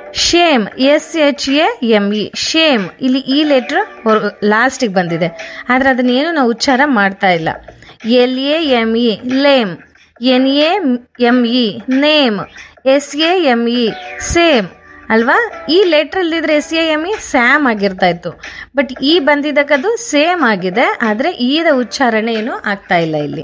Shem S H A M E shame ಇಲ್ಲಿ ಈ letter ಲಾಸ್ಟಿಗೆ ಬಂದಿದೆ ಆದರೆ ಅದನ್ನೇನು ನಾವು ಉಚ್ಚಾರ ಮಾಡ್ತಾ ಇಲ್ಲ L A M E lame N A M E name S A M E same ಅಲ್ವಾ ಈ ಲೆಟ್ರಲ್ಲಿದ್ರೆ S A M E Sam ಆಗಿರ್ತಾ ಇತ್ತು ಬಟ್ ಈ ಬಂದಿದ್ದಕ್ಕದು ಸೇಮ್ ಆಗಿದೆ ಆದರೆ ಈದ ಉಚ್ಚಾರಣೆ ಏನು ಆಗ್ತಾ ಇಲ್ಲ ಇಲ್ಲಿ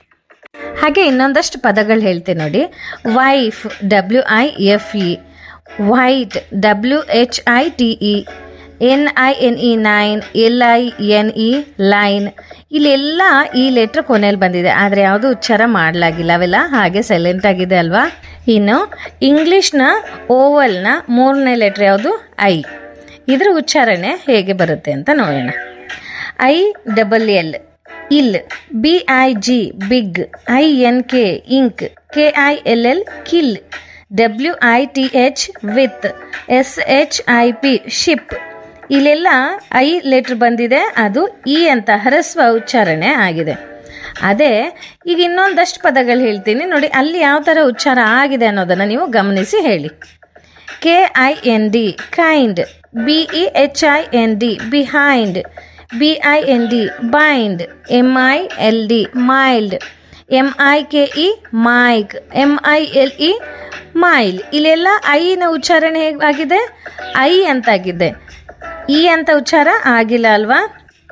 ಹಾಗೆ ಇನ್ನೊಂದಷ್ಟು ಪದಗಳು ಹೇಳ್ತೀನಿ ನೋಡಿ wife W I F E white W H I T E N I N E nine L I N E line ಇಲ್ಲೆಲ್ಲ ಈ ಲೆಟ್ರ್ ಕೊನೆಯಲ್ಲಿ ಬಂದಿದೆ ಆದರೆ ಯಾವುದು ಉಚ್ಚಾರ ಮಾಡಲಾಗಿಲ್ಲ ಅವೆಲ್ಲ ಹಾಗೆ ಸೈಲೆಂಟ್ ಆಗಿದೆ ಅಲ್ವಾ ಇನ್ನು ಇಂಗ್ಲೀಷ್ನ ಓವಲ್ನ ಮೂರನೇ ಲೆಟ್ರ್ ಯಾವುದು ಐ ಇದರ ಉಚ್ಚಾರಣೆ ಹೇಗೆ ಬರುತ್ತೆ ಅಂತ ನೋಡೋಣ I double L ill B I G big I N K ink K I L L kill W I T H with S H I P ship ಇಲ್ಲೆಲ್ಲ ಐ ಲೆಟ್ರ್ ಬಂದಿದೆ ಅದು ಇ ಅಂತ ಹರಸ್ವ ಉಚ್ಚಾರಣೆ ಆಗಿದೆ ಅದೇ ಈಗ ಇನ್ನೊಂದಷ್ಟು ಪದಗಳು ಹೇಳ್ತೀನಿ ನೋಡಿ ಅಲ್ಲಿ ಯಾವ ಥರ ಉಚ್ಚಾರ ಆಗಿದೆ ಅನ್ನೋದನ್ನು ನೀವು ಗಮನಿಸಿ ಹೇಳಿ K I N D kind B E H I N D behind B I N D bind M I L D mild M I K E mike M I L E mile ಇಲ್ಲೆಲ್ಲ ಐನ ಉಚ್ಚಾರಣೆ ಹೇಗಾಗಿದೆ I ಅಂತಾಗಿದೆ E ಅಂತ ಉಚ್ಚಾರ ಆಗಿಲ್ಲ ಅಲ್ವಾ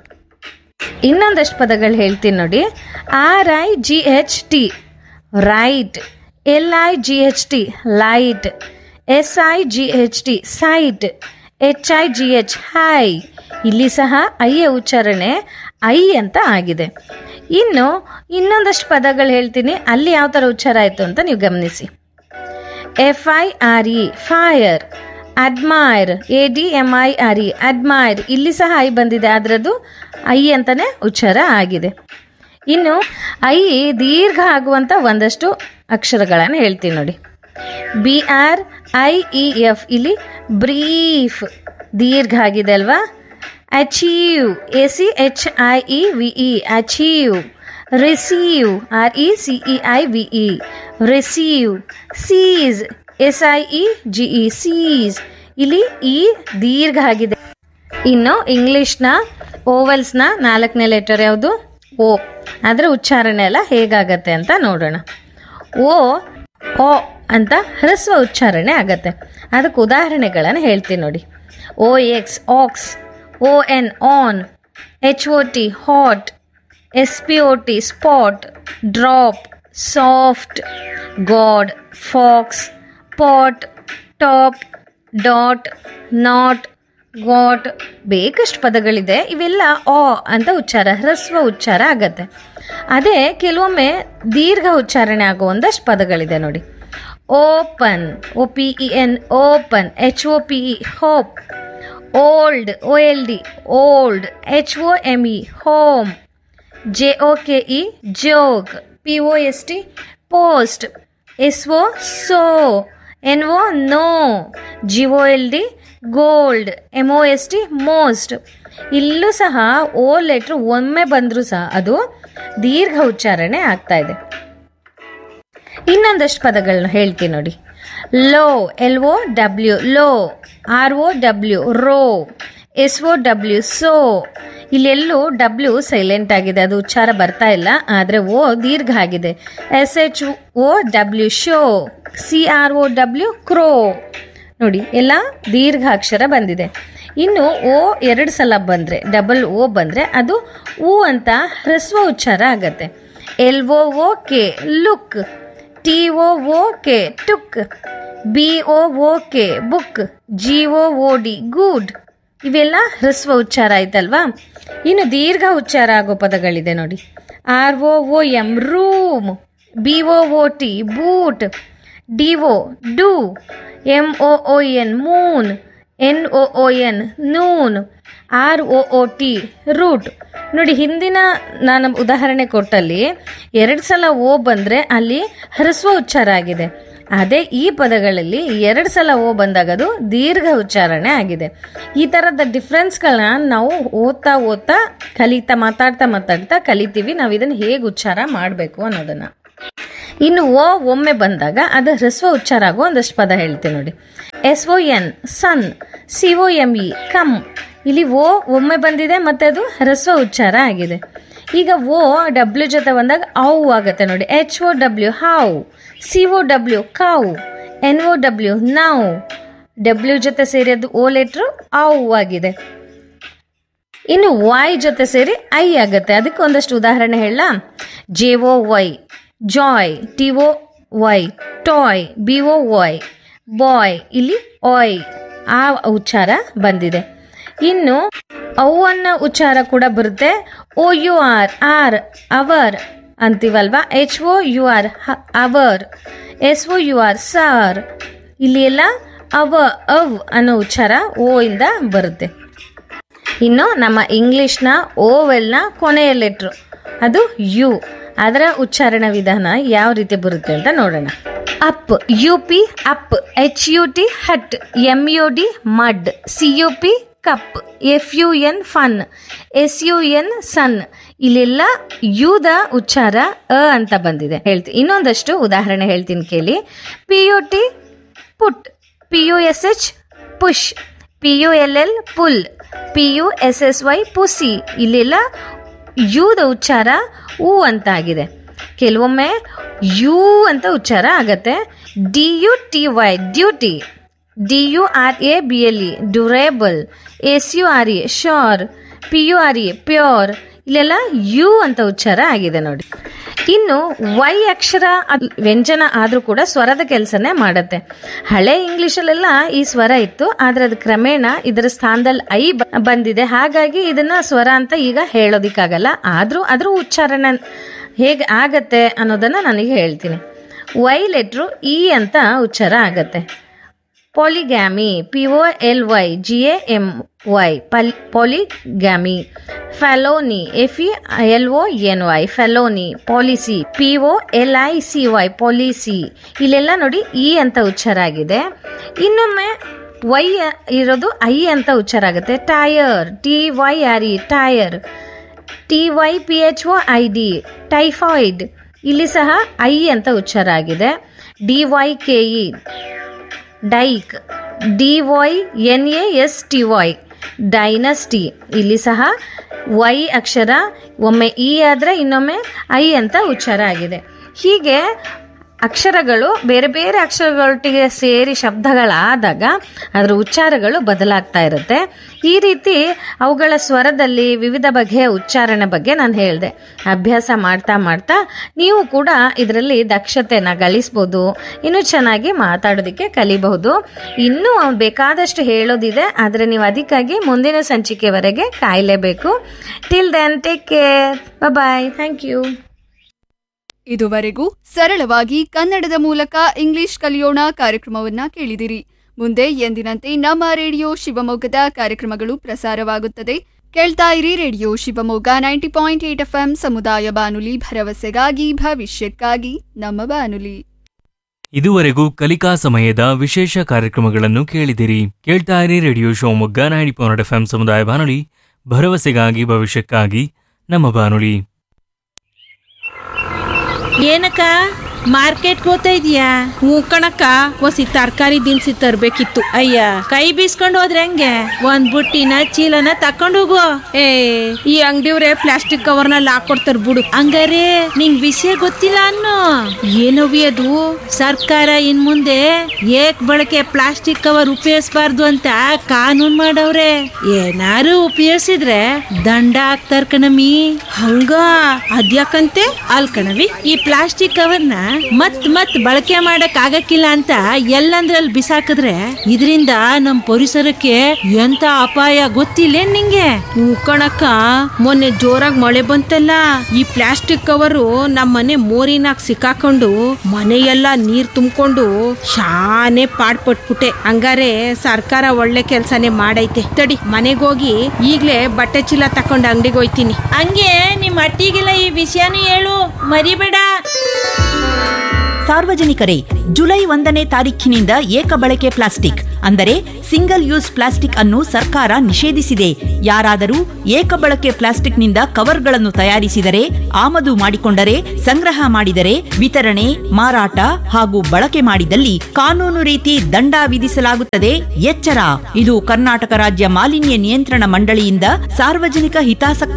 ಇನ್ನೊಂದಷ್ಟು ಪದಗಳು ಹೇಳ್ತೀನಿ ನೋಡಿ R I G H T right L I G H T light S I G H T sight H I G H high ಇಲ್ಲಿ ಸಹ ಐಯ ಉಚ್ಚಾರಣೆ ಐ ಅಂತ ಆಗಿದೆ ಇನ್ನು ಇನ್ನೊಂದಷ್ಟು ಪದಗಳು ಹೇಳ್ತೀನಿ ಅಲ್ಲಿ ಯಾವ ಥರ ಉಚ್ಚಾರ ಆಯಿತು ಅಂತ ನೀವು ಗಮನಿಸಿ F I R E fire admire A D M I R E admire ಇಲ್ಲಿ ಸಹ ಐ ಬಂದಿದೆ ಅದರದ್ದು ಐ ಅಂತಾನೆ ಉಚ್ಚಾರ ಆಗಿದೆ ಇನ್ನು ಐ ದೀರ್ಘ ಆಗುವಂಥ ಒಂದಷ್ಟು ಅಕ್ಷರಗಳನ್ನು ಹೇಳ್ತೀನಿ ನೋಡಿ B R I E F ಇಲ್ಲಿ ಬ್ರೀಫ್ ದೀರ್ಘ ಆಗಿದೆ ಅಲ್ವಾ achieve A C H I E V E achieve receive R E C E I V E receive siege S I E G E siege ಇಲ್ಲಿ ಈ ದೀರ್ಘ ಆಗಿದೆ ಇನ್ನು ಇಂಗ್ಲಿಷ್ನ ಓವಲ್ಸ್ನ ನಾಲ್ಕನೇ ಲೆಟರ್ ಯಾವುದು ಓ ಅದರ ಉಚ್ಚಾರಣೆ ಎಲ್ಲ ಹೇಗಾಗತ್ತೆ ಅಂತ ನೋಡೋಣ ಓ ಓ ಅಂತ ಹ್ರಸ್ವ ಉಚ್ಚಾರಣೆ ಆಗತ್ತೆ ಅದಕ್ಕೆ ಉದಾಹರಣೆಗಳನ್ನು ಹೇಳ್ತೀನಿ ನೋಡಿ O X ox O N on H O T hot S P O T spot drop soft god fox pot top dot not got ಬೇಕಷ್ಟು ಪದಗಳಿದೆ ಇವೆಲ್ಲ ಆ ಅಂತ ಉಚ್ಚಾರ ಹ್ರಸ್ವ ಉಚ್ಚಾರ ಆಗತ್ತೆ ಅದೇ ಕೆಲವೊಮ್ಮೆ ದೀರ್ಘ ಉಚ್ಚಾರಣೆ ಆಗೋ ಒಂದಷ್ಟು ಪದಗಳಿದೆ ನೋಡಿ open O P E N open H O P E hope old O L D old H O M E home J O K E joke P O S T post S O so N O no G O L D gold M O S T most ಇಲ್ಲೂ ಸಹ ಓ letter ಒಮ್ಮೆ ಬಂದರೂ ಸಹ ಅದು ದೀರ್ಘ ಉಚ್ಚಾರಣೆ ಆಗ್ತಾ ಇದೆ ಇನ್ನೊಂದಷ್ಟು ಪದಗಳನ್ನ ಹೇಳ್ತೀನಿ ನೋಡಿ low L O W low R O W row S O W sow ಇಲ್ಲೆಲ್ಲೂ ಡಬ್ಲ್ಯೂ ಸೈಲೆಂಟ್ ಆಗಿದೆ ಅದು ಉಚ್ಚಾರ ಬರ್ತಾ ಇಲ್ಲ ಆದರೆ ಓ ದೀರ್ಘ ಆಗಿದೆ S H O W show C R O W crow ನೋಡಿ ಎಲ್ಲ ದೀರ್ಘ ಅಕ್ಷರ ಬಂದಿದೆ ಇನ್ನು ಓ ಎರಡು ಸಲ ಬಂದರೆ ಡಬಲ್ ಓ ಬಂದರೆ ಅದು ಊ ಅಂತ ಹ್ರಸ್ವ ಉಚ್ಚಾರ ಆಗತ್ತೆ L O O K look T O O K took B O O K book G O O D good ಇವೆಲ್ಲ ಹ್ರಸ್ವ ಉಚ್ಚಾರ ಆಯ್ತಲ್ವಾ ಇನ್ನು ದೀರ್ಘ ಉಚ್ಚಾರ ಆಗೋ ಪದಗಳಿದೆ ನೋಡಿ R O O M room B O O T boot D O do M O O N moon N O O N noon R O O T root ನೋಡಿ ಹಿಂದಿನ ನಾನು ಉದಾಹರಣೆ ಕೊಟ್ಟಲ್ಲಿ ಎರಡು ಸಲ ಓ ಬಂದರೆ ಅಲ್ಲಿ ಹ್ರಸ್ವ ಉಚ್ಚಾರ ಆಗಿದೆ ಅದೇ ಈ ಪದಗಳಲ್ಲಿ ಎರಡು ಸಲ ಓ ಬಂದಾಗ ಅದು ದೀರ್ಘ ಉಚ್ಚಾರಣೆ ಆಗಿದೆ ಈ ಥರದ ಡಿಫ್ರೆನ್ಸ್ಗಳನ್ನ ನಾವು ಓದ್ತಾ ಓದ್ತಾ ಕಲಿತಾ ಮಾತಾಡ್ತಾ ಮಾತಾಡ್ತಾ ಕಲಿತೀವಿ ನಾವು ಇದನ್ನು ಹೇಗೆ ಉಚ್ಚಾರ ಮಾಡಬೇಕು ಅನ್ನೋದನ್ನು ಇನ್ನು ಓ ಒಮ್ಮೆ ಬಂದಾಗ ಅದು ಹ್ರಸ್ವ ಉಚ್ಚಾರ ಆಗೋ ಒಂದಷ್ಟು ಪದ ಹೇಳ್ತೀನಿ ನೋಡಿ S O N son C O M E come ಇಲ್ಲಿ ಓ ಒಮ್ಮೆ ಬಂದಿದೆ ಮತ್ತು ಅದು ಹ್ರಸ್ವ ಉಚ್ಚಾರ ಆಗಿದೆ ಈಗ ಓ ಡಬ್ಲ್ಯೂ ಜೊತೆ ಬಂದಾಗ ಔ ಆಗುತ್ತೆ ನೋಡಿ H O W how C O W cow N O W now W ಜೊತೆ ಸೇರಿ ಅದು ಓ ಲೆಟ್ರು ಔ ಆಗಿದೆ ಇನ್ನು ವೈ ಜೊತೆ ಸೇರಿ ಐ ಆಗುತ್ತೆ ಅದಕ್ಕೆ ಒಂದಷ್ಟು ಉದಾಹರಣೆ ಹೇಳ J O Y joy T O Y toy B O Y boy ಇಲ್ಲಿ ಆಯ್ ಆ ಉಚ್ಚಾರ ಬಂದಿದೆ ಇನ್ನು ಅವು ಅನ್ನೋ ಉಚ್ಚಾರ ಕೂಡ ಬರುತ್ತೆ O U R R our ಅಂತೀವಲ್ವಾ H O U R hour S O U R sour ಇಲ್ಲಿ ಎಲ್ಲ ಅವ ಅವ್ ಅನ್ನೋ ಉಚ್ಚಾರ ಓ ಇಂದ ಬರುತ್ತೆ ಇನ್ನು ನಮ್ಮ ಇಂಗ್ಲಿಷ್ನ ಓವೆಲ್ನ ಕೊನೆಯ ಲೆಟ್ರು ಅದು ಯು ಅದರ ಉಚ್ಚಾರಣ ವಿಧಾನ ಯಾವ ರೀತಿ ಬರುತ್ತೆ ಅಂತ ನೋಡೋಣ up U P up H U T hut M U D mud C U P cup F U N fun S U N sun ಇಲ್ಲೆಲ್ಲ ಯುದ ಉಚ್ಚಾರ ಅ ಅಂತ ಬಂದಿದೆ ಹೇಳ್ತೀನಿ ಇನ್ನೊಂದಷ್ಟು ಉದಾಹರಣೆ ಹೇಳ್ತೀನಿ ಕೇಳಿ P U T put P U S H push P U L L pull P U S S Y pussy ಇಲ್ಲೆಲ್ಲ ಯುದ ಉಚ್ಚಾರ ಉ ಅಂತ ಆಗಿದೆ ಕೆಲವೊಮ್ಮೆ ಯು ಅಂತ ಉಚ್ಚಾರ ಆಗತ್ತೆ D U T Y duty D U R A B L E durable S U R A sure P U R A pure ಇಲ್ಲೆಲ್ಲ ಯು ಅಂತ ಉಚ್ಚಾರ ಆಗಿದೆ ನೋಡಿ ಇನ್ನು ವೈ ಅಕ್ಷರ ಅದ್ ವ್ಯಂಜನ ಆದರೂ ಕೂಡ ಸ್ವರದ ಕೆಲಸನೇ ಮಾಡುತ್ತೆ ಹಳೆ ಇಂಗ್ಲಿಷಲ್ಲೆಲ್ಲ ಈ ಸ್ವರ ಇತ್ತು ಆದರೆ ಅದು ಕ್ರಮೇಣ ಇದರ ಸ್ಥಾನದಲ್ಲಿ ಐ ಬ- ಬಂದಿದೆ ಹಾಗಾಗಿ ಇದನ್ನ ಸ್ವರ ಅಂತ ಈಗ ಹೇಳೋದಿಕ್ಕಾಗಲ್ಲ ಆದರೂ ಅದ್ರ ಉಚ್ಚಾರಣೆ ಹೇಗೆ ಆಗತ್ತೆ ಅನ್ನೋದನ್ನ ನನಗೆ ಹೇಳ್ತೀನಿ ವೈ ಲೆಟ್ರು ಇ ಅಂತ ಉಚ್ಚಾರ ಆಗತ್ತೆ polygamy P O L Y G A M Y ಪಲ್ polygamy felony F E L O N Y felony policy P O L I C Y policy ಇಲ್ಲೆಲ್ಲ ನೋಡಿ ಇ ಅಂತ ಉಚ್ಚಾರ ಆಗಿದೆ ಇನ್ನೊಮ್ಮೆ ವೈ ಇರೋದು ಐ ಅಂತ ಉಚ್ಚಾರ ಆಗುತ್ತೆ tyre T Y R E tyre T Y P H O I D typhoid ಇಲ್ಲಿ ಸಹ ಐ ಅಂತ ಉಚ್ಚಾರ ಆಗಿದೆ D Y K E dyke D Y N A S T Y dynasty ಇಲ್ಲಿ ಸಹ ವೈ ಅಕ್ಷರ ಒಮ್ಮೆ ಇ ಆದರೆ ಇನ್ನೊಮ್ಮೆ ಐ ಅಂತ ಉಚ್ಚಾರ ಆಗಿದೆ ಹೀಗೆ ಅಕ್ಷರಗಳು ಬೇರೆ ಬೇರೆ ಅಕ್ಷರಗಳೊಟ್ಟಿಗೆ ಸೇರಿ ಶಬ್ದಗಳಾದಾಗ ಅದರ ಉಚ್ಚಾರಗಳು ಬದಲಾಗ್ತಾ ಇರುತ್ತೆ ಈ ರೀತಿ ಅವುಗಳ ಸ್ವರದಲ್ಲಿ ವಿವಿಧ ಬಗೆಯ ಉಚ್ಚಾರಣೆ ಬಗ್ಗೆ ನಾನು ಹೇಳಿದೆ ಅಭ್ಯಾಸ ಮಾಡ್ತಾ ಮಾಡ್ತಾ ನೀವು ಕೂಡ ಇದರಲ್ಲಿ ದಕ್ಷತೆನ ಗಳಿಸ್ಬೋದು ಇನ್ನೂ ಚೆನ್ನಾಗಿ ಮಾತಾಡೋದಕ್ಕೆ ಕಲಿಬಹುದು ಇನ್ನೂ ಬೇಕಾದಷ್ಟು ಹೇಳೋದಿದೆ ಆದರೆ ನೀವು ಅದಕ್ಕಾಗಿ ಮುಂದಿನ ಸಂಚಿಕೆವರೆಗೆ ಕಾಯಲೇಬೇಕು till then take care bye thank you ಇದುವರೆಗೂ ಸರಳವಾಗಿ ಕನ್ನಡದ ಮೂಲಕ ಇಂಗ್ಲಿಷ್ ಕಲಿಯೋಣ ಕಾರ್ಯಕ್ರಮವನ್ನ ಕೇಳಿದಿರಿ ಮುಂದೆ ಎಂದಿನಂತೆ ನಮ್ಮ ರೇಡಿಯೋ ಶಿವಮೊಗ್ಗದ ಕಾರ್ಯಕ್ರಮಗಳು ಪ್ರಸಾರವಾಗುತ್ತದೆ ಕೇಳ್ತಾ ಇರಿ radio Shivamogga ninety point eight F ಸಮುದಾಯ ಬಾನುಲಿ ಭರವಸೆಗಾಗಿ ಭವಿಷ್ಯಕ್ಕಾಗಿ ನಮ್ಮ ಬಾನುಲಿ ಇದುವರೆಗೂ ಕಲಿಕಾ ಸಮಯದ ವಿಶೇಷ ಕಾರ್ಯಕ್ರಮಗಳನ್ನು ಕೇಳಿದಿರಿ ಕೇಳ್ತಾ ಇರಿ radio Shivamogga ninety point F ಸಮುದಾಯ ಬಾನುಲಿ ಭರವಸೆಗಾಗಿ ಭವಿಷ್ಯಕ್ಕಾಗಿ ನಮ್ಮ ಬಾನುಲಿ ಏನಕ್ಕ ಮಾರ್ಕೆಟ್ ಹೋಗ್ತಾ ಇದೀಯಾ ಹ್ಞೂ ಕಣಕ್ಕ ಒಸಿ ತರಕಾರಿ ದಿನಸಿ ತರ್ಬೇಕಿತ್ತು ಅಯ್ಯ ಕೈ ಬೀಸ್ಕೊಂಡು ಹೋದ್ರೆ ಹೆಂಗೆ ಒಂದ್ ಬುಟ್ಟಿನ ಚೀಲನ ತಕೊಂಡು ಹೋಗು ಏ ಈ ಅಂಗಡಿಯವ್ರೆ ಪ್ಲಾಸ್ಟಿಕ್ ಕವರ್ನಲ್ಲಿ ಹಾಕೊಡ್ತಾರ ಬಿಡು ಹಂಗಾರೆ ನಿಂಗ್ ವಿಷಯ ಗೊತ್ತಿಲ್ಲ ಅನ್ನು ಏನವಿ ಅದು ಸರ್ಕಾರ ಇನ್ ಮುಂದೆ ಏಕ್ ಬಳಕೆ ಪ್ಲಾಸ್ಟಿಕ್ ಕವರ್ ಉಪಯೋಗಿಸಬಾರ್ದು ಅಂತ ಕಾನೂನ್ ಮಾಡವ್ರೆ ಏನಾರು ಉಪಯೋಗಿಸಿದ್ರೆ ದಂಡ ಹಾಕ್ತಾರ ಕಣಮಿ ಹಂಗ ಅದ್ಯಾಕಂತೆ ಅಲ್ ಕಣವಿ ಈ ಪ್ಲಾಸ್ಟಿಕ್ ಕವರ್ನ ಮತ್ ಮತ್ ಬಳಕೆ ಮಾಡಕ್ ಆಗಕ್ಕಿಲ್ಲ ಅಂತ ಎಲ್ಲಂದ್ರಲ್ಲಿ ಬಿಸಾಕಿದ್ರೆ ಇದರಿಂದ ನಮ್ ಪರಿಸರಕ್ಕೆ ಎಂತ ಅಪಾಯ ಗೊತ್ತಿಲ್ಲ ನಿಂಗೆ ಹ್ಞೂ ಕಣಕ್ಕ ಮೊನ್ನೆ ಜೋರಾಗಿ ಮಳೆ ಬಂತಲ್ಲ ಈ ಪ್ಲಾಸ್ಟಿಕ್ ಕವರು ನಮ್ಮ ಮನೆ ಮೋರಿನಾಗ ಸಿಕ್ಕಾಕೊಂಡು ಮನೆಯೆಲ್ಲ ನೀರ್ ತುಂಬಿಕೊಂಡು ಶಾನೆ ಪಾಡ್ಪಟ್ಬಿಟ್ಟೆ ಹಂಗಾರೆ ಸರ್ಕಾರ ಒಳ್ಳೆ ಕೆಲ್ಸನೇ ಮಾಡೈತೆ ತಡಿ ಮನೆಗೋಗಿ ಈಗ್ಲೇ ಬಟ್ಟೆ ಚೀಲ ತಕೊಂಡು ಅಂಗಡಿಗೆ ಹೋಯ್ತೀನಿ ಹಂಗೆ ನಿಮ್ ಅಟ್ಟಿಗೆಲ್ಲ ಈ ವಿಷಯನೂ ಹೇಳು ಮರಿಬೇಡ ಸಾರ್ವಜನಿಕರೇ ಜುಲೈ ಒಂದನೇ ತಾರೀಖಿನಿಂದ ಏಕ ಬಳಕೆ ಪ್ಲಾಸ್ಟಿಕ್ ಅಂದರೆ ಸಿಂಗಲ್ ಯೂಸ್ ಪ್ಲಾಸ್ಟಿಕ್ ಅನ್ನು ಸರ್ಕಾರ ನಿಷೇಧಿಸಿದೆ ಯಾರಾದರೂ ಏಕ ಬಳಕೆ ಪ್ಲಾಸ್ಟಿಕ್ನಿಂದ ಕವರ್ಗಳನ್ನು ತಯಾರಿಸಿದರೆ ಆಮದು ಮಾಡಿಕೊಂಡರೆ ಸಂಗ್ರಹ ಮಾಡಿದರೆ ವಿತರಣೆ ಮಾರಾಟ ಹಾಗೂ ಬಳಕೆ ಮಾಡಿದಲ್ಲಿ ಕಾನೂನು ರೀತಿ ದಂಡ ವಿಧಿಸಲಾಗುತ್ತದೆ ಎಚ್ಚರ ಇದು ಕರ್ನಾಟಕ ರಾಜ್ಯ ಮಾಲಿನ್ಯ ನಿಯಂತ್ರಣ ಮಂಡಳಿಯಿಂದ ಸಾರ್ವಜನಿಕ ಹಿತಾಸಕ್ತಿ